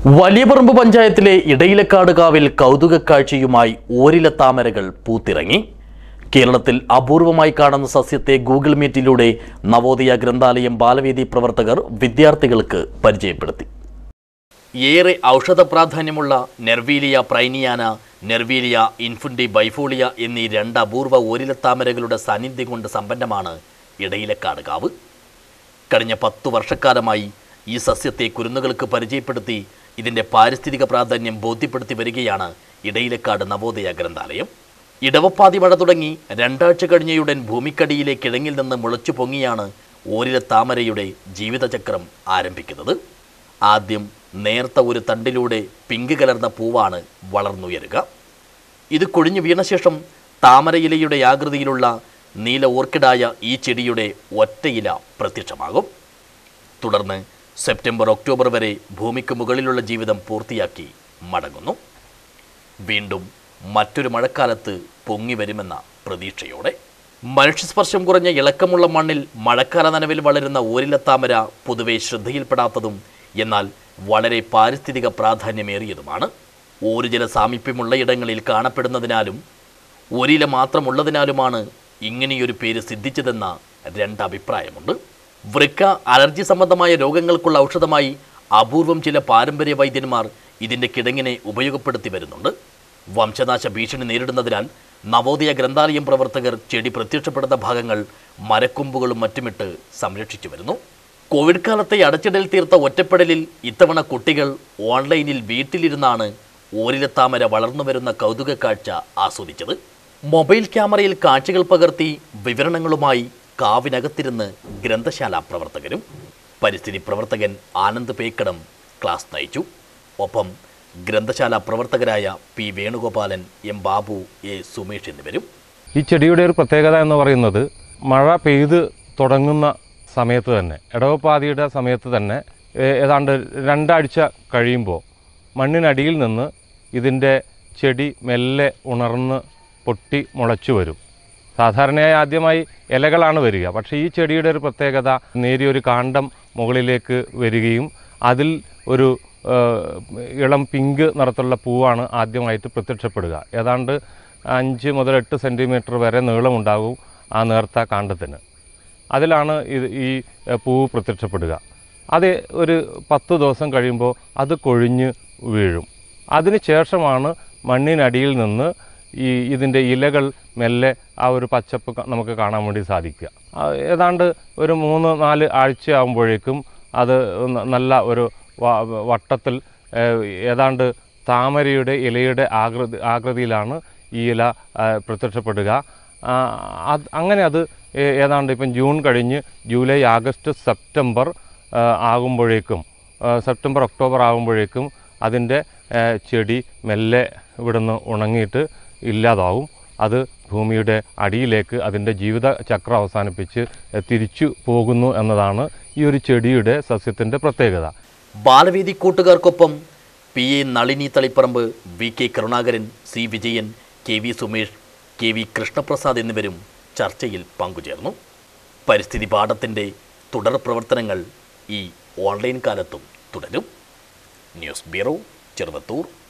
വലിയപറമ്പ് പഞ്ചായത്തിലെ ഇടയിലക്കാട് കാവിൽ കൗതുക കാഴ്ചയുമായി ഓരില താമരകൾ പൂത്തിറങ്ങി കേരളത്തിൽ അപൂർവമായി കാണുന്ന സസ്യത്തെ ഗൂഗിൾ മീറ്റിലൂടെ നവോദയ ഗ്രന്ഥാലയം ബാലവേദി പ്രവർത്തകർ വിദ്യാർത്ഥികൾക്ക് പരിചയപ്പെടുത്തി ഏറെ ഔഷധ പ്രാധാന്യമുള്ള നെർവീലിയ പ്രൈനിയാന നെർവീലിയ ഇൻഫുണ്ടി ബൈഫോളിയ എന്നീ രണ്ട് അപൂർവ ഓരിലത്താമരകളുടെ സാന്നിധ്യം കൊണ്ട് സമ്പന്നമാണ് ഇടയിലക്കാട് കാവ് കഴിഞ്ഞ പത്തു വർഷക്കാലമായി ഈ സസ്യത്തെ കുരുന്നുകൾക്ക് പരിചയപ്പെടുത്തി ഇതിൻ്റെ പാരിസ്ഥിതിക പ്രാധാന്യം ബോധ്യപ്പെടുത്തി വരികയാണ് ഇടയിലക്കാട് നവോദയ ഗ്രന്ഥാലയം ഇടവപ്പാതി മഴ തുടങ്ങി രണ്ടാഴ്ച കഴിഞ്ഞയുടൻ ഭൂമിക്കടിയിലെ കിഴങ്ങിൽ നിന്ന് മുളച്ചു പൊങ്ങിയാണ് ഓരില താമരയുടെ ജീവിതചക്രം ആരംഭിക്കുന്നത് ആദ്യം നേർത്ത ഒരു തണ്ടിലൂടെ പിങ്ക് കലർന്ന പൂവാണ് വളർന്നുയരുക ഇത് കൊഴിഞ്ഞു വീണ ശേഷം താമരയിലയുടെ ആകൃതിയിലുള്ള നീല ഓർക്കിഡായ ഈ ചെടിയുടെ ഒറ്റയില പ്രത്യക്ഷമാകും തുടർന്ന് സെപ്റ്റംബർ ഒക്ടോബർ വരെ ഭൂമിക്ക് മുകളിലുള്ള ജീവിതം പൂർത്തിയാക്കി മടങ്ങുന്നു വീണ്ടും മറ്റൊരു മഴക്കാലത്ത് പൊങ്ങി വരുമെന്ന പ്രതീക്ഷയോടെ മനുഷ്യസ്പർശം കുറഞ്ഞ ഇളക്കമുള്ള മണ്ണിൽ മഴക്കാല നനവിൽ വളരുന്ന ഓരിലത്താമര പൊതുവെ ശ്രദ്ധയിൽപ്പെടാത്തതും എന്നാൽ വളരെ പാരിസ്ഥിതിക പ്രാധാന്യമേറിയതുമാണ് ഊർജല സാമീപ്യമുള്ള ഇടങ്ങളിൽ കാണപ്പെടുന്നതിനാലും ഒരില മാത്രമുള്ളതിനാലുമാണ് ഇങ്ങനെയൊരു പേര് സിദ്ധിച്ചതെന്ന രണ്ട് അഭിപ്രായമുണ്ട് വൃക്ക അലർജി സംബന്ധമായ രോഗങ്ങൾക്കുള്ള ഔഷധമായി അപൂർവം ചില പാരമ്പര്യ വൈദ്യന്മാർ ഇതിൻ്റെ കിടങ്ങിനെ ഉപയോഗപ്പെടുത്തി വരുന്നുണ്ട് വംശനാശ ഭീഷണി നേരിടുന്നതിനാൽ നവോദയ ഗ്രന്ഥാലയം പ്രവർത്തകർ ചെടി പ്രത്യക്ഷപ്പെടുന്ന ഭാഗങ്ങൾ മരക്കൊമ്പുകളും മറ്റുമിട്ട് സംരക്ഷിച്ചു വരുന്നു കോവിഡ് കാലത്തെ അടച്ചിടൽ തീർത്ത ഒറ്റപ്പെടലിൽ ഇത്തവണ കുട്ടികൾ ഓൺലൈനിൽ വീട്ടിലിരുന്നാണ് ഓരിലത്താമര വളർന്നു വരുന്ന കൗതുക കാഴ്ച ആസ്വദിച്ചത് മൊബൈൽ ക്യാമറയിൽ കാഴ്ചകൾ പകർത്തി വിവരണങ്ങളുമായി കാവിനകത്തിരുന്ന് ഗ്രന്ഥശാല പ്രവർത്തകരും പരിസ്ഥിതി പ്രവർത്തകൻ ആനന്ദ് പേക്കടം ക്ലാസ് നയിച്ചു ഒപ്പം ഗ്രന്ഥശാല പ്രവർത്തകരായ P Venugopalan M Babu A Sumesh എന്നിവരും ഈ ചെടിയുടെ ഒരു പ്രത്യേകത എന്ന് പറയുന്നത് മഴ പെയ്ത് തുടങ്ങുന്ന സമയത്ത് തന്നെ ഇടവപ്പാതിയുടെ സമയത്ത് തന്നെ ഏ- ഏതാണ്ട് രണ്ടാഴ്ച കഴിയുമ്പോൾ മണ്ണിനടിയിൽ നിന്ന് ഇതിൻ്റെ ചെടി മെല്ലെ ഉണർന്ന് പൊട്ടി മുളച്ചു വരും സാധാരണയായി ആദ്യമായി ഇലകളാണ് വരിക പക്ഷേ ഈ ചെടിയുടെ ഒരു പ്രത്യേകത നേരിയൊരു കാണ്ഡം മുകളിലേക്ക് വരികയും അതിൽ ഒരു ആ, ഇളം പിങ്ക് നിറത്തുള്ള പൂവാണ് ആദ്യമായിട്ട് പ്രത്യക്ഷപ്പെടുക ഏതാണ്ട് അഞ്ച് മുതൽ എട്ട് സെൻറ്റിമീറ്റർ വരെ നീളമുണ്ടാകും ആ നേർത്ത കാണ്ഡത്തിന് അതിലാണ് ഇത് ഈ എ, പൂവ് പ്രത്യക്ഷപ്പെടുക അത് ഒരു പത്ത് ദിവസം കഴിയുമ്പോൾ അത് കൊഴിഞ്ഞ് വീഴും അതിന് ശേഷമാണ് മണ്ണിനടിയിൽ നിന്ന് ഈ ഇതിൻ്റെ ഇലകൾ മെല്ലെ ആ ഒരു പച്ചപ്പ് ക- നമുക്ക് കാണാൻ വേണ്ടി സാധിക്കുക ആ, ഏതാണ്ട് ഒരു മൂന്ന് നാല് ആഴ്ച ആകുമ്പോഴേക്കും അത് ന- നല്ല ഒരു വ- വട്ടത്തിൽ ഏ, ഏതാണ്ട് താമരയുടെ ഇലയുടെ ആകൃതി ആകൃതിയിലാണ് ഈ ഇല ആ, പ്രത്യക്ഷപ്പെടുക ആ, അത് അങ്ങനെ അത് ഏ- ഏതാണ്ട് ഇപ്പം ജൂൺ കഴിഞ്ഞ് ജൂലൈ ആഗസ്റ്റ് സെപ്റ്റംബർ ആ, ആകുമ്പോഴേക്കും ആ, സെപ്റ്റംബർ ഒക്ടോബർ ആകുമ്പോഴേക്കും അതിൻ്റെ ഏ, ചെടി മെല്ലെ ഇവിടുന്ന് ഉണങ്ങിയിട്ട് ഇല്ലാതാവും അത് ഭൂമിയുടെ അടിയിലേക്ക് അതിൻ്റെ ജീവിത ചക്രം അവസാനിപ്പിച്ച് ഏ, തിരിച്ചു പോകുന്നു എന്നതാണ് ഈ ഒരു ചെടിയുടെ സസ്യത്തിൻ്റെ പ്രത്യേകത ബാലവേദി കൂട്ടുകാർക്കൊപ്പം P A Nalini Taliparamba V K Karunakaran C Vijayan K V Sumesh K V Krishnaprasad എന്നിവരും ചർച്ചയിൽ പങ്കുചേർന്നു പരിസ്ഥിതി പാഠത്തിൻ്റെ തുടർ പ്രവർത്തനങ്ങൾ ഈ ഓൺലൈൻ കാലത്തും തുടരും ന്യൂസ് ബ്യൂറോ ചെറുവത്തൂർ